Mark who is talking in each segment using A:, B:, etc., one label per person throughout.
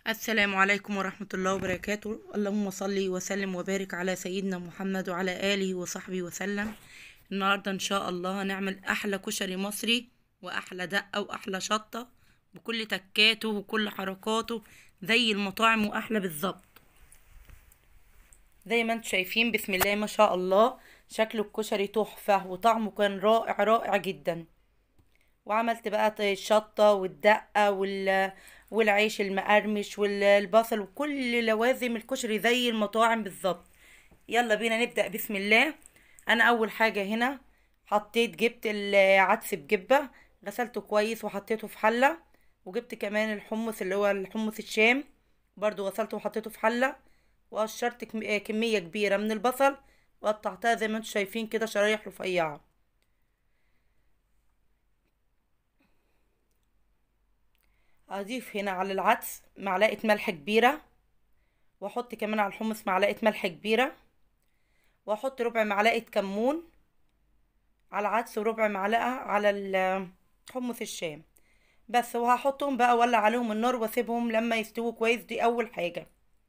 A: السلام عليكم ورحمة الله وبركاته اللهم صل وسلم وبارك على سيدنا محمد وعلى آله وصحبه وسلم النهاردة إن شاء الله هنعمل أحلى كشري مصري وأحلى دقة وأحلى شطة بكل تكاته وكل حركاته زي المطاعم وأحلى بالظبط زي ما انتم شايفين بسم الله ما شاء الله شكل الكشري تحفة وطعمه كان رائع رائع جدا وعملت بقى الشطة والدقة وال... والعيش المقرمش والبصل وكل لوازم الكشري زي المطاعم بالظبط يلا بينا نبدأ بسم الله انا اول حاجة هنا حطيت جبت العدس بجبة غسلته كويس وحطيته في حلة وجبت كمان الحمص اللي هو الحمص الشام برضو غسلته وحطيته في حلة وقشرت كم- كمية كبيرة من البصل وقطعتها زي ما انتم شايفين كده شرايح رفيعة اضيف هنا على العدس معلقة ملح كبيرة واحط كمان على الحمص معلقة ملح كبيرة واحط ربع معلقة كمون على العدس وربع معلقة على الحمص الشام بس وهحطهم بقى اولع عليهم النار واسيبهم لما يستووا كويس دي اول حاجة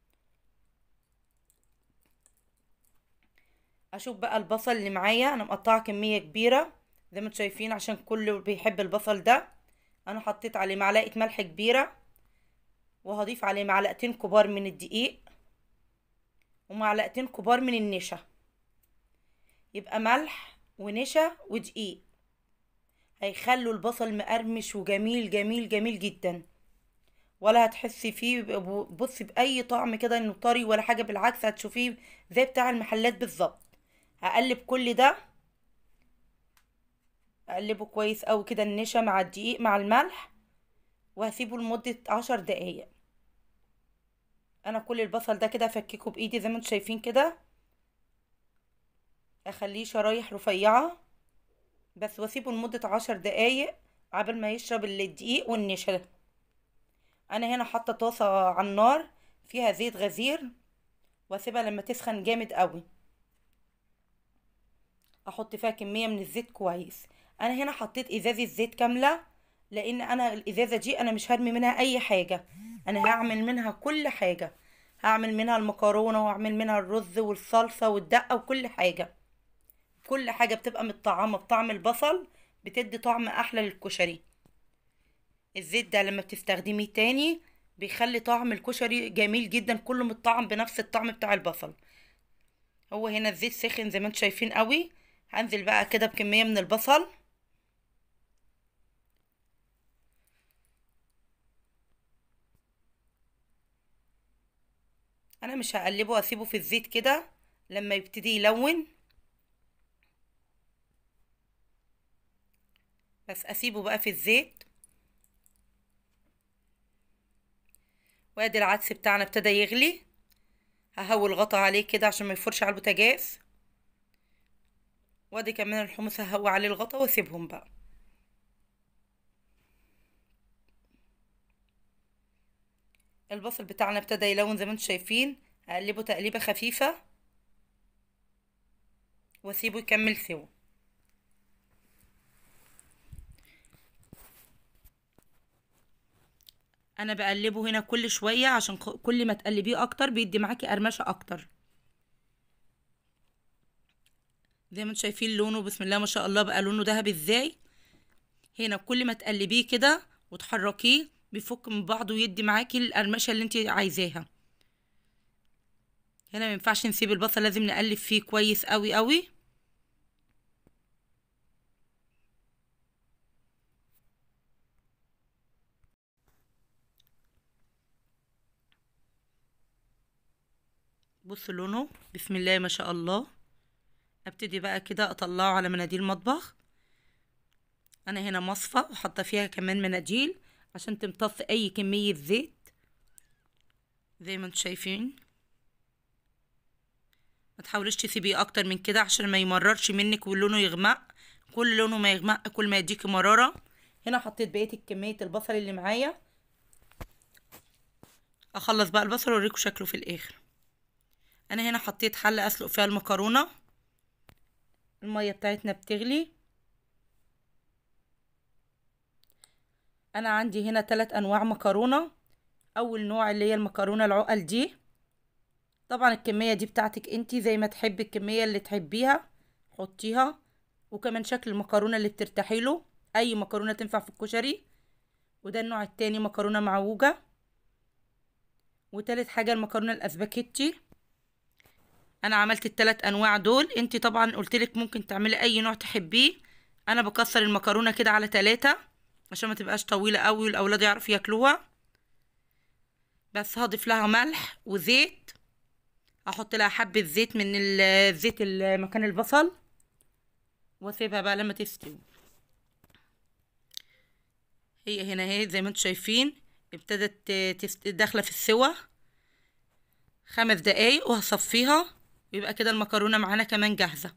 A: اشوف بقى البصل اللي معايا انا مقطعه كمية كبيرة زي ما انتم شايفين عشان كله بيحب البصل ده انا حطيت عليه معلقه ملح كبيره وهضيف عليه معلقتين كبار من الدقيق ومعلقتين كبار من النشا يبقى ملح ونشا ودقيق هيخلوا البصل مقرمش وجميل جميل جميل جدا ولا هتحسي فيه بصي باي طعم كده انه طري ولا حاجه بالعكس هتشوفيه زي بتاع المحلات بالظبط هقلب كل ده اقلبه كويس قوي كده النشا مع الدقيق مع الملح وهسيبه لمدة عشر دقايق انا كل البصل ده كده افككه بايدي زي ما انتم شايفين كده اخليه شرايح رفيعة بس واسيبه لمدة عشر دقايق قبل ما يشرب الدقيق والنشا انا هنا حاطة طاسة على النار فيها زيت غزير واسيبها لما تسخن جامد قوي احط فيها كمية من الزيت كويس انا هنا حطيت ازازه زيت كامله لان انا الازازه دي انا مش هرمي منها اي حاجه انا هعمل منها كل حاجه هعمل منها المكرونه وهعمل منها الرز والصلصه والدقه وكل حاجه كل حاجه بتبقى متطعمه بطعم البصل بتدي طعم احلى للكشري الزيت ده لما بتستخدميه تاني بيخلي طعم الكشري جميل جدا كله متطعم بنفس الطعم بتاع البصل هو هنا الزيت سخن زي ما انتم شايفين قوي هنزل بقى كده بكميه من البصل انا مش هقلبه واسيبه في الزيت كده لما يبتدي يلون بس اسيبه بقى في الزيت وادي العدس بتاعنا ابتدى يغلي ههوي الغطا عليه كده عشان ما يفرش على البوتاجاز وادي كمان الحمص ههوي عليه الغطا واسيبهم بقى البصل بتاعنا ابتدى يلون زي ما انتم شايفين هقلبه تقليبه خفيفه واسيبه يكمل سوا انا بقلبه هنا كل شويه عشان كل ما تقلبيه اكتر بيدي معاكي قرمشه اكتر زي ما انتم شايفين لونه بسم الله ما شاء الله بقى لونه ذهبي ازاي هنا كل ما تقلبيه كده وتحركيه بيفك من بعضه ويدي معاكي القرمشه اللي انت عايزاها هنا ما ينفعش نسيب البصل لازم نقلب فيه كويس قوي قوي بص لونه بسم الله ما شاء الله ابتدي بقى كده اطلعه على مناديل مطبخ انا هنا مصفى وحاطه فيها كمان مناديل عشان تمتص اي كميه زيت زي ما انتم شايفين ما تحاوليش تسيبيه اكتر من كده عشان ما يمررش منك ولونه يغمق كل لونه ما يغمق كل ما يديكي مراره هنا حطيت بقيه كميه البصل اللي معايا اخلص بقى البصل واوريكم شكله في الاخر انا هنا حطيت حله اسلق فيها المكرونه الميه بتاعتنا بتغلي انا عندي هنا ثلاث انواع مكرونه اول نوع اللي هي المكرونه العقل دي طبعا الكميه دي بتاعتك انتي زي ما تحبي الكميه اللي تحبيها حطيها وكمان شكل المكرونه اللي بترتاحي له اي مكرونه تنفع في الكشري وده النوع التاني مكرونه معوجه وتالت حاجه المكرونه الاسباجيتي انا عملت التلات انواع دول انتي طبعا قلتلك ممكن تعملي اي نوع تحبيه انا بكسر المكرونه كده على تلاتة عشان ما تبقاش طويله قوي والاولاد يعرفوا ياكلوها بس هضيف لها ملح وزيت احط لها حبه زيت من الزيت مكان البصل واسيبها بقى لما تستوي هي هنا اهي زي ما انتم شايفين ابتدت داخله في السوا خمس دقايق وهصفيها ويبقى كده المكرونه معانا كمان جاهزه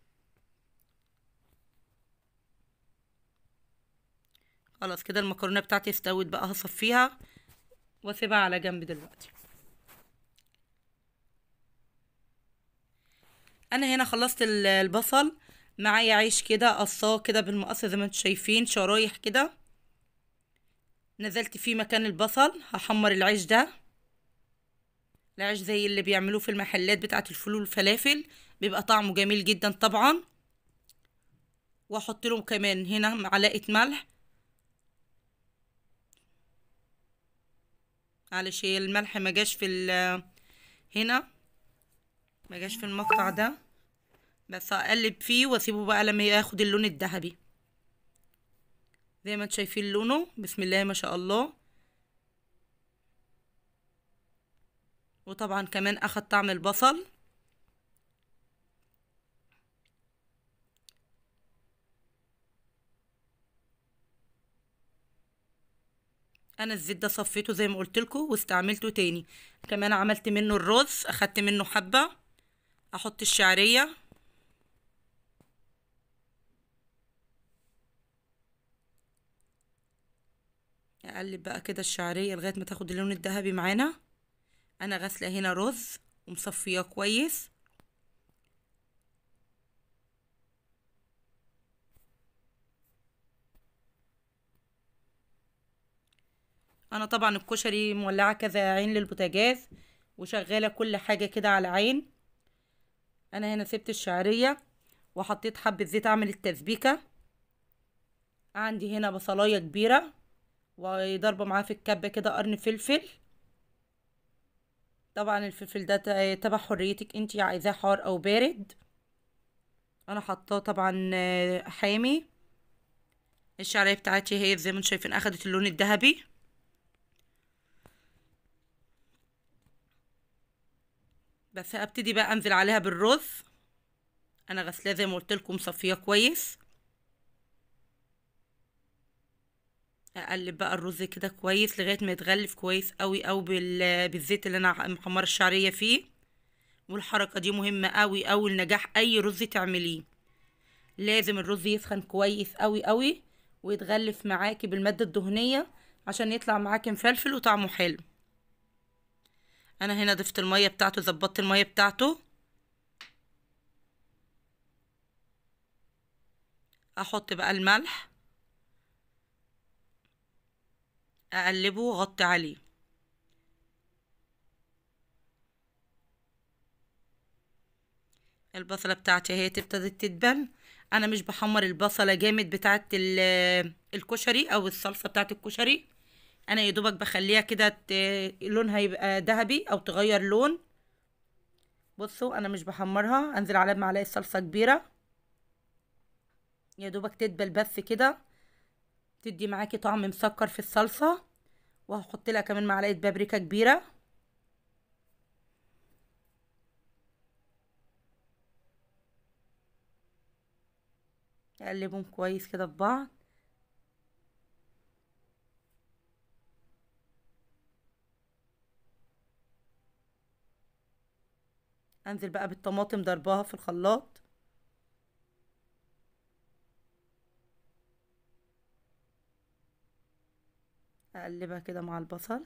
A: خلاص كده المكرونه بتاعتي استوت بقى هصفيها واسيبها على جنب دلوقتي انا هنا خلصت البصل معايا عيش كده قصاه كده بالمقص زي ما انتم شايفين شرايح كده نزلت فيه مكان البصل هحمر العيش ده العيش زي اللي بيعملوه في المحلات بتاعه الفول والفلافل بيبقى طعمه جميل جدا طبعا واحط له كمان هنا معلقه ملح معلش هي الملح ما جاش في هنا ما جاش في المقطع ده بس هقلب فيه واسيبه بقى لما ياخد اللون الذهبي زي ما انتم شايفين لونه بسم الله ما شاء الله وطبعا كمان اخد طعم البصل انا الزيت ده صفيته زي ما قلت لكم واستعملته تاني كمان عملت منه الرز اخدت منه حبه احط الشعريه اقلب بقى كده الشعريه لغايه ما تاخد اللون الذهبي معانا انا غاسله هنا رز ومصفيه كويس انا طبعا الكشري مولعه كذا عين للبوتاجاز وشغاله كل حاجه كده على عين انا هنا سبت الشعريه وحطيت حبه زيت اعمل التسبيكه عندي هنا بصلايه كبيره وضربه معاه في الكبه كده قرن فلفل طبعا الفلفل ده تبع حريتك انتي عايزاه حار او بارد انا حطاه طبعا حامي الشعريه بتاعتي هي زي ما انتم شايفين اخدت اللون الذهبي بس ابتدي بقى انزل عليها بالرز انا غسلاه زي ما قلت لكم مصفيه كويس اقلب بقى الرز كده كويس لغايه ما يتغلف كويس قوي قوي بالزيت اللي انا محمره الشعريه فيه والحركه دي مهمه قوي قوي لنجاح اي رز تعمليه لازم الرز يسخن كويس قوي قوي ويتغلف معاكي بالماده الدهنيه عشان يطلع معاكي مفلفل وطعمه حلو انا هنا ضفت الميه بتاعته ظبطت الميه بتاعته احط بقى الملح اقلبه واغطي عليه البصله بتاعتي اهي ابتدت تدبل انا مش بحمر البصله جامد بتاعت الكشري او الصلصه بتاعت الكشري انا يا دوبك بخليها كده لونها يبقى ذهبي او تغير لون بصوا انا مش بحمرها انزل عليها بمعلقه صلصه كبيره يا دوبك تدبل بس كده تدي معاكي طعم مسكر في الصلصه وهحط لها كمان معلقه بابريكا كبيره اقلبهم كويس كده في بعض انزل بقى بالطماطم ضرباها في الخلاط اقلبها كده مع البصل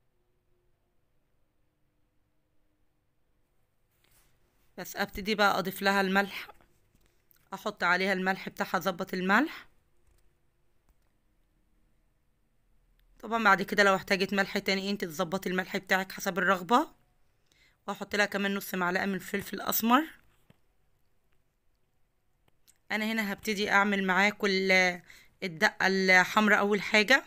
A: بس ابتدي بقى اضيف لها الملح احط عليها الملح بتاعها اظبط الملح طبعا بعد كده لو احتاجت ملح تاني انت تظبطي الملح بتاعك حسب الرغبة واحط لها كمان نص معلقة من الفلفل الاسمر انا هنا هبتدي اعمل معاكم الدقة الحمراء اول حاجة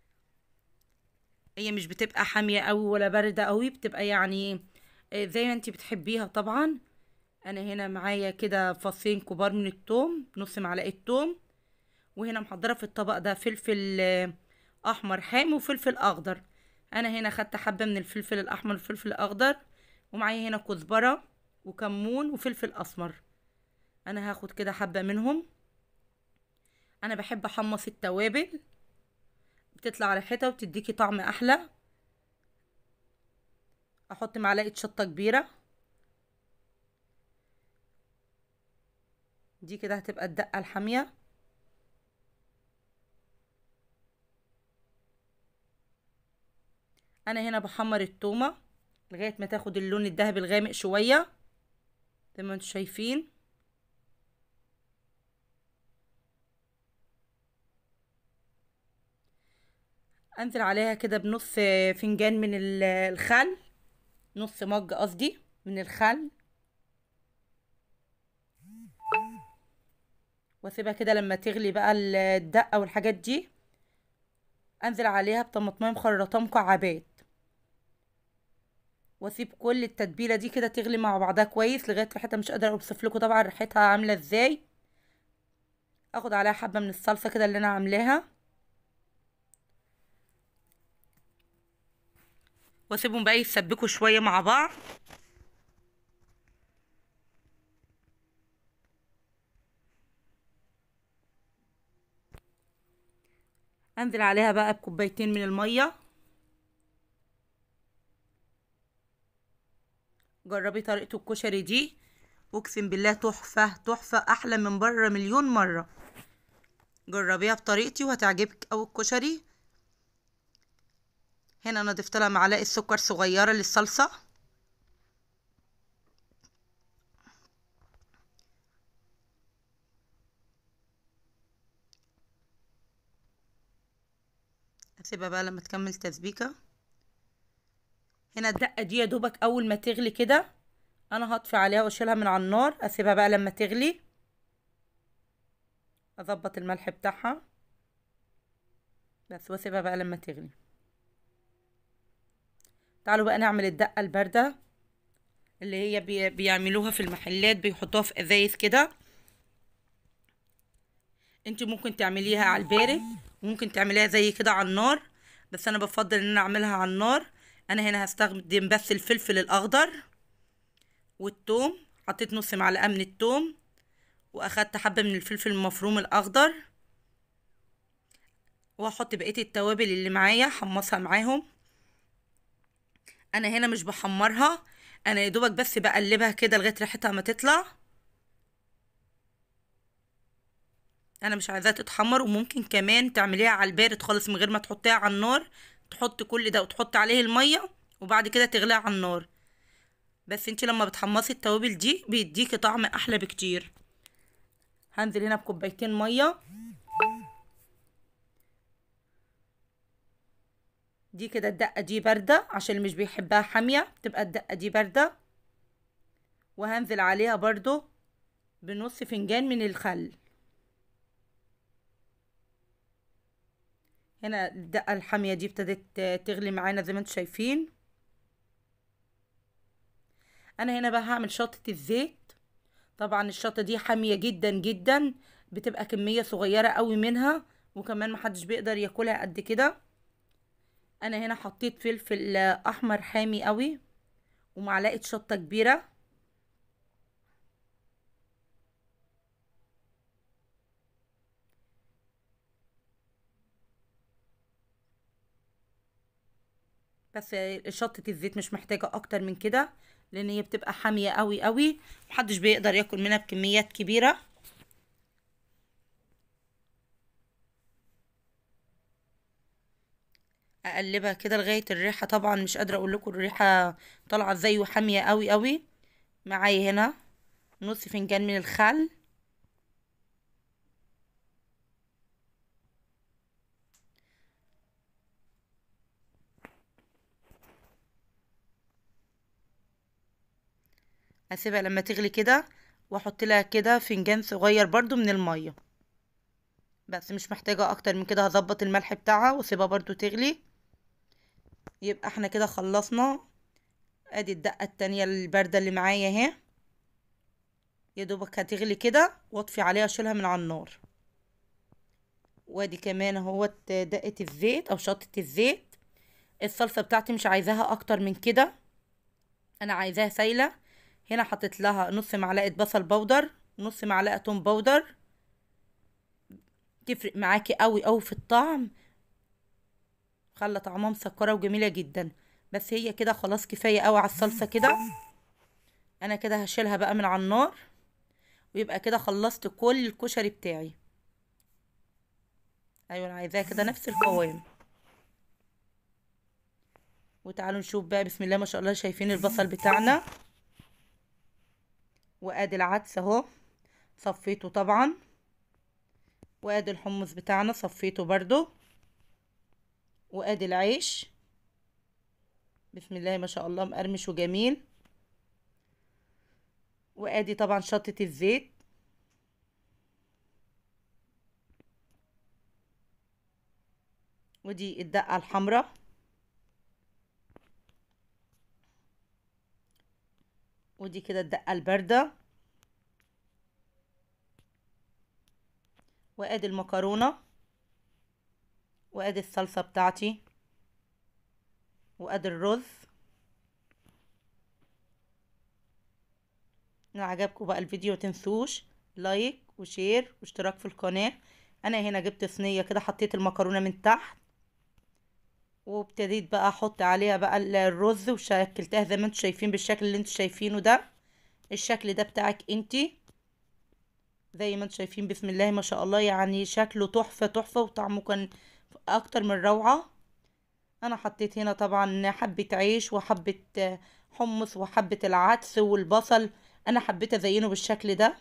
A: هي مش بتبقى حامية قوي ولا باردة قوي بتبقى يعني زي ما انتي بتحبيها طبعا انا هنا معايا كده فصين كبار من التوم نص معلقة توم وهنا محضرة في الطبق ده فلفل احمر حامي وفلفل اخضر انا هنا خدت حبة من الفلفل الاحمر والفلفل الاخضر ومعايا هنا كزبرة وكمون وفلفل اسمر انا هاخد كده حبة منهم انا بحب احمص التوابل بتطلع ريحتها وبتديكي طعم احلى احط معلقه شطه كبيره دي كده هتبقى الدقه الحاميه انا هنا بحمر التومه لغايه ما تاخد اللون الذهبي الغامق شويه زي ما انتم شايفين انزل عليها كده بنص فنجان من الخل نص مج قصدي من الخل واسيبها كده لما تغلي بقى الدقه والحاجات دي انزل عليها بطماطميه مخرطه مكعبات واسيب كل التتبيله دي كده تغلي مع بعضها كويس لغايه ريحتها مش قادره اوصف لكم طبعا ريحتها عامله ازاي اخد عليها حبه من الصلصه كده اللي انا عاملاها واسيبهم بقى يتسبكوا شويه مع بعض انزل عليها بقى بكوبايتين من الميه جربي طريقه الكشري دي اقسم بالله تحفه تحفه احلى من بره مليون مره جربيها بطريقتي وهتعجبك اوي الكشري هنا انا ضفت لها معلقه سكر صغيره للصلصه اسيبها بقى لما تكمل تسبيكه هنا الدقه دي يا دوبك اول ما تغلي كده انا هطفي عليها واشيلها من على النار اسيبها بقى لما تغلي اظبط الملح بتاعها بس واسيبها بقى لما تغلي تعالوا بقى نعمل الدقة الباردة اللي هي بي بيعملوها في المحلات بيحطوها في ازايز كده انت ممكن تعمليها على البارد وممكن تعمليها زي كده على النار بس انا بفضل ان انا اعملها على النار انا هنا هستخدم بس الفلفل الاخضر والثوم حطيت نص معلقه من الثوم واخدت حبه من الفلفل المفروم الاخضر وهحط بقيه التوابل اللي معايا حمصها معاهم انا هنا مش بحمرها انا يا دوبك بس بقلبها كده لغايه ريحتها ما تطلع انا مش عايزاها تتحمر وممكن كمان تعمليها على البارد خالص من غير ما تحطيها على النار تحط كل ده وتحط عليه الميه وبعد كده تغليها على النار بس انت لما بتحمصي التوابل دي بيديكي طعم احلى بكتير هنزل هنا بكوبايتين ميه دي كده الدقة دي باردة عشان اللي مش بيحبها حامية تبقى الدقة دي باردة وهنزل عليها برضو بنص فنجان من الخل هنا الدقة الحامية دي ابتدت تغلي معانا زي ما انتم شايفين انا هنا بقى هعمل شطة الزيت طبعا الشطة دي حامية جدا جدا بتبقى كمية صغيرة قوي منها وكمان محدش بيقدر ياكلها قد كده انا هنا حطيت فلفل احمر حامي قوي ومعلقه شطه كبيره بس شطه الزيت مش محتاجه اكتر من كده لان هي بتبقى حاميه قوي قوي محدش بيقدر ياكل منها بكميات كبيره اقلبها كده لغايه الريحه طبعا مش قادره اقول لكم الريحه طالعه ازاي وحاميه قوي قوي معايا هنا نص فنجان من الخل هسيبها لما تغلي كده واحط لها كده فنجان صغير برضو من الميه بس مش محتاجة اكتر من كده هظبط الملح بتاعها واسيبها برضو تغلي يبقى احنا كده خلصنا ادي الدقة التانية الباردة اللي معايا اهي يا دوبك هتغلي كده واطفي عليها اشيلها من على النار وادي كمان اهوت دقة الزيت او شطة الزيت الصلصة بتاعتي مش عايزاها اكتر من كده انا عايزاها سايلة هنا حطيت لها نص معلقة بصل بودر نص معلقة توم بودر تفرق معاكي قوي قوي في الطعم خلى طعمها مسكرة وجميلة جدا بس هي كده خلاص كفاية قوي على الصلصة كده انا كده هشيلها بقى من على النار ويبقى كده خلصت كل الكشري بتاعي ايوه انا عايزاها كده نفس القوام وتعالوا نشوف بقى بسم الله ما شاء الله شايفين البصل بتاعنا وادي العدس اهو صفيته طبعا وادي الحمص بتاعنا صفيته برضو وادي العيش بسم الله ما شاء الله مقرمش وجميل وادي طبعا شطة الزيت ودي الدقة الحمراء ودي كده الدقة الباردة وادي المكرونة وادي الصلصة بتاعتي وادي الرز لو عجبكم بقى الفيديو متنسوش لايك وشير واشتراك في القناة انا هنا جبت صينية كده حطيت المكرونة من تحت وابتديت بقى احط عليها بقى الرز وشكلتها زي ما انتم شايفين بالشكل اللي انتم شايفينه ده الشكل ده بتاعك انتي زي ما انتم شايفين بسم الله ما شاء الله يعني شكله تحفة تحفة وطعمه كان اكتر من روعة انا حطيت هنا طبعا حبة عيش وحبة حمص وحبة العدس والبصل انا حبيت ازينه بالشكل ده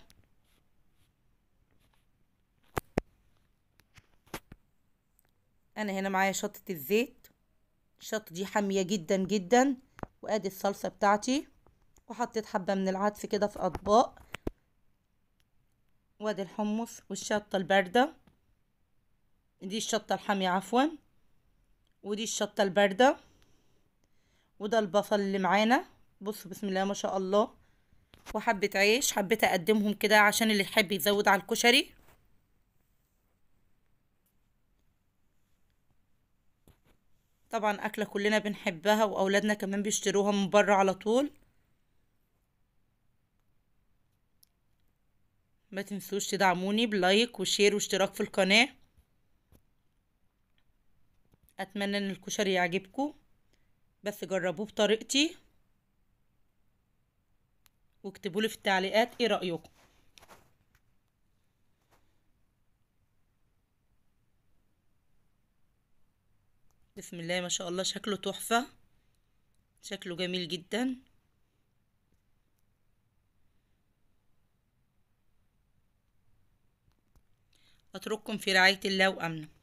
A: انا هنا معايا شطة الزيت الشطة دي حامية جدا جدا وادي الصلصة بتاعتي وحطيت حبة من العدس كده في اطباق وادي الحمص والشطة الباردة دي الشطة الحامية عفوا ودي الشطة الباردة وده البصل اللي معانا بصوا بسم الله ما شاء الله وحبة عيش حبيت اقدمهم كده عشان اللي يحب يزود على الكشري طبعا اكلة كلنا بنحبها واولادنا كمان بيشتروها من بره على طول ما تنسوش تدعموني بلايك وشير واشتراك في القناة اتمنى ان الكشري يعجبكم بس جربوه بطريقتي واكتبوا لي في التعليقات ايه رأيكم بسم الله ما شاء الله شكله تحفة شكله جميل جدا اترككم في رعاية الله وامنه